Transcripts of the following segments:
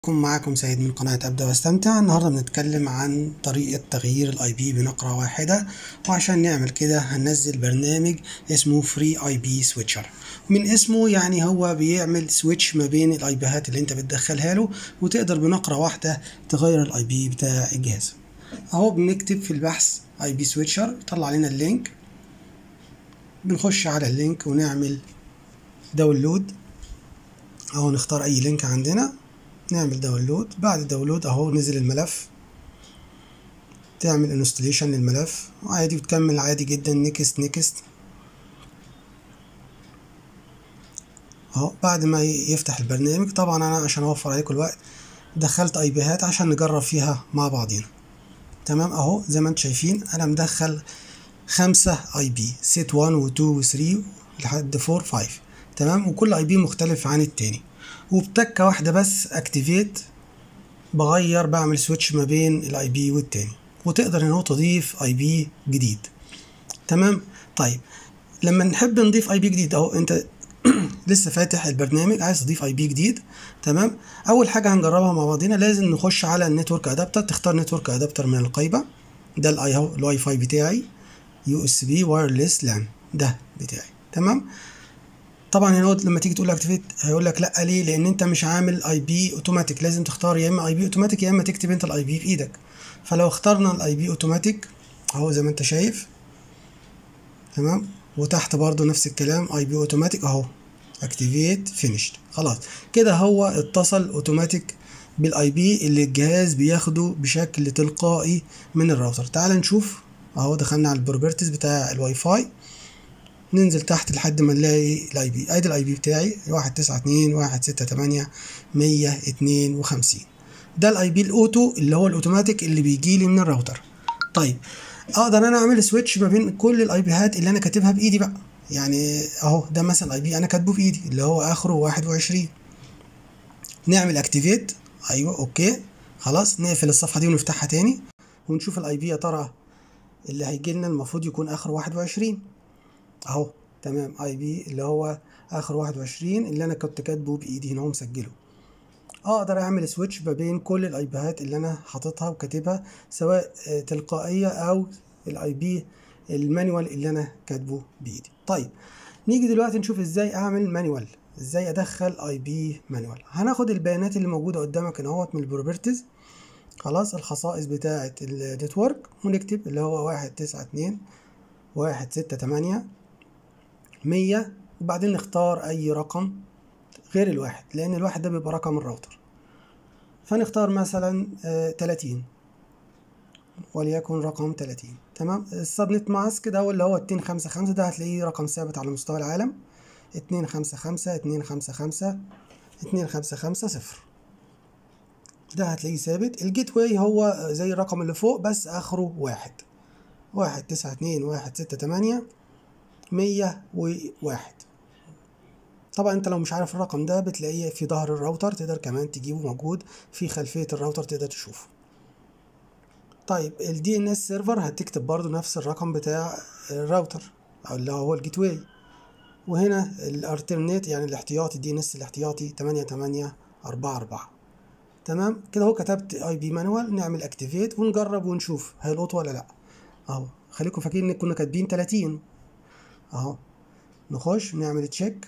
كون معكم سيد من قناة أبدأ واستمتع النهاردة بنتكلم عن طريقة تغيير الاي بي بنقرة واحدة وعشان نعمل كده هننزل برنامج اسمه فري اي بي سويتشر من اسمه يعني هو بيعمل سويتش ما بين الاي بيهات اللي انت بتدخلها له وتقدر بنقرة واحدة تغير الاي بي بتاع الجهاز اهو بنكتب في البحث اي بي سويتشر يطلع لنا اللينك بنخش على اللينك ونعمل داونلود اهو نختار اي لينك عندنا نعمل داونلود بعد الداونلود اهو نزل الملف تعمل انستليشن للملف عادي وتكمل عادي جدا نيكست نيكست اهو بعد ما يفتح البرنامج طبعا انا عشان اوفر عليكم الوقت دخلت اي بيهات عشان نجرب فيها مع بعضينا تمام اهو زي ما انتم شايفين انا مدخل خمسة اي بي سيت 1 و 2 و 3 لحد 4 5 تمام وكل اي بي مختلف عن التاني وبتكة واحدة بس اكتيفيت بغير بعمل سويتش ما بين الاي بي والتاني وتقدر هنا تضيف اي بي جديد تمام طيب لما نحب نضيف اي بي جديد اهو انت لسه فاتح البرنامج عايز تضيف اي بي جديد تمام اول حاجه هنجربها مع بعضينا لازم نخش على النتورك ادابتر تختار نتورك ادابتر من القايمه ده الاي اهو الواي فاي بتاعي يو اس بي وايرلس لان ده بتاعي تمام طبعا هنا لما تيجي تقول اكتيفيت هيقول لك لا ليه لان انت مش عامل اي بي اوتوماتيك لازم تختار يا اما اي بي اوتوماتيك يا اما تكتب انت الاي بي في ايدك فلو اخترنا الاي بي اوتوماتيك اهو زي ما انت شايف تمام وتحت برضو نفس الكلام اي بي اوتوماتيك اهو اكتيفيت فينيشد خلاص كده هو اتصل اوتوماتيك بالاي بي اللي الجهاز بياخده بشكل تلقائي من الراوتر تعال نشوف اهو دخلنا على البروبرتيز بتاع الواي فاي ننزل تحت لحد ما نلاقي الاي بي ادي الاي بي بتاعي واحد تسعة اتنين واحد ستة تمانية مية اتنين وخمسين ده الاي بي الاوتو اللي هو الاوتوماتيك اللي بيجي لي من الراوتر طيب اقدر انا اعمل سويتش ما بين كل الاي بيهات اللي انا كاتبها بايدي بقى يعني اهو ده مثلا اي بي انا كاتبه بايدي اللي هو اخره واحد وعشرين نعمل اكتيفيت ايوه اوكي خلاص نقفل الصفحه دي ونفتحها تاني ونشوف الاي بي يا ترى اللي هيجي لنا المفروض يكون اخره واحد وعشرين اهو تمام اي بي اللي هو اخر واحد وعشرين اللي انا كنت كاتبه بايدي هنا ومسجله اقدر اعمل سويتش ما بين كل الاي بيهات اللي انا حاططها وكاتبها سواء تلقائيه او الاي بي المانيوال اللي انا كاتبه بايدي طيب نيجي دلوقتي نشوف ازاي اعمل مانيوال ازاي ادخل اي بي مانيوال هناخد البيانات اللي موجوده قدامك هنا اهوت من البروبرتيز خلاص الخصائص بتاعه النتورك ونكتب اللي هو واحد تسعة اتنين واحد ستة تمانية مية وبعدين نختار أي رقم غير الواحد لأن الواحد ده بيبقى رقم الراوتر فنختار مثلا تلاتين وليكن رقم تلاتين تمام السبنت ماسك ده اللي هو اتنين خمسة خمسة ده هتلاقيه رقم ثابت على مستوى العالم اتنين خمسة خمسة اتنين خمسة خمسة اتنين خمسة خمسة صفر ده هتلاقيه ثابت الجيت واي هو زي الرقم اللي فوق بس آخره واحد واحد تسعة اتنين واحد ستة تمانية مية وواحد طبعا انت لو مش عارف الرقم ده بتلاقيه في ظهر الراوتر تقدر كمان تجيبه موجود في خلفية الراوتر تقدر تشوفه طيب الدي ان اس سيرفر هتكتب برضو نفس الرقم بتاع الراوتر او اللي هو الجيت واي وهنا الارترنيت يعني الاحتياطي الدي ان اس الاحتياطي تمانية تمانية أربعة أربعة تمام كده اهو كتبت اي بي مانوال نعمل اكتيفيت ونجرب ونشوف هيلقط ولا لا اهو خليكم فاكرين ان كنا كاتبين 30 اهو نخش نعمل تشيك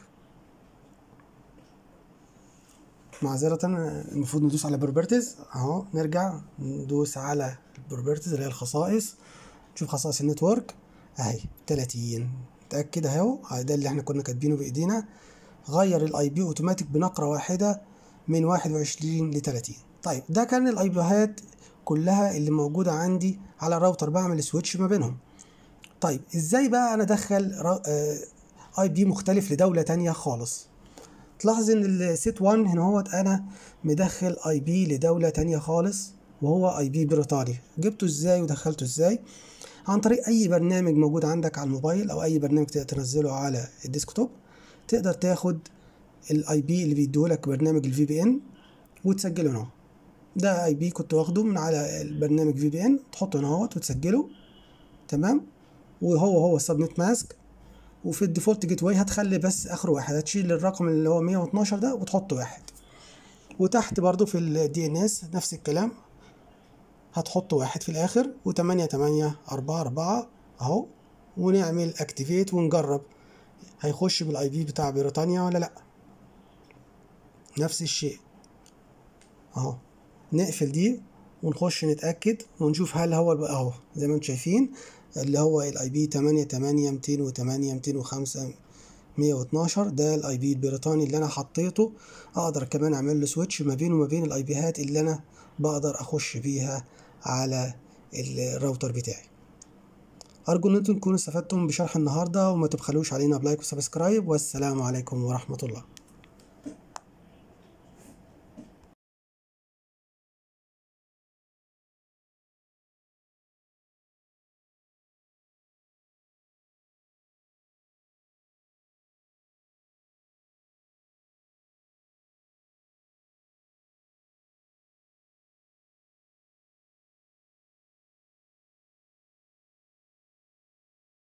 معذرة المفروض ندوس على بروبرتيز اهو نرجع ندوس على البروبرتيز اللي هي الخصائص نشوف خصائص النتورك اهي 30 نتأكد اهو ده اللي احنا كنا كاتبينه بايدينا غير الاي بي اوتوماتيك بنقرة واحدة من 21 ل 30 طيب ده كان الاي بيهات كلها اللي موجودة عندي على الراوتر بعمل سويتش ما بينهم طيب ازاي بقى انا ادخل اي بي مختلف لدولة تانية خالص تلاحظ ان السيت 1 هنا هو انا مدخل اي بي لدولة تانية خالص وهو اي بي بريطاني جبته ازاي ودخلته ازاي عن طريق اي برنامج موجود عندك على الموبايل او اي برنامج تقدر تنزله على الديسكتوب تقدر تاخد الاي بي اللي بيديهولك برنامج الفي بي ان وتسجله هنا ده اي بي كنت واخده من على البرنامج في بي ان تحطه هنا اهوت وتسجله تمام وهو هو السبنت ماسك وفي الديفولت جيت واي هتخلي بس اخره واحد هتشيل الرقم اللي هو 112 ده وتحط واحد وتحت برضو في الدي ان اس نفس الكلام هتحط واحد في الاخر وتمانية تمانية اربعة اربعة اهو ونعمل اكتيفيت ونجرب هيخش بالاي بي بتاع بريطانيا ولا لا نفس الشيء اهو نقفل دي ونخش نتاكد ونشوف هل هو الب- اهو زي ما انتم شايفين اللي هو الاي بي 8 8 208 205 112 ده الاي بي البريطاني اللي انا حطيته اقدر كمان اعمل له سويتش ما بينه وما بين الاي بيهات اللي انا بقدر اخش بيها على الراوتر بتاعي ارجو ان انتم تكونوا استفدتم بشرح النهارده وما تبخلوش علينا بلايك وسبسكرايب والسلام عليكم ورحمه الله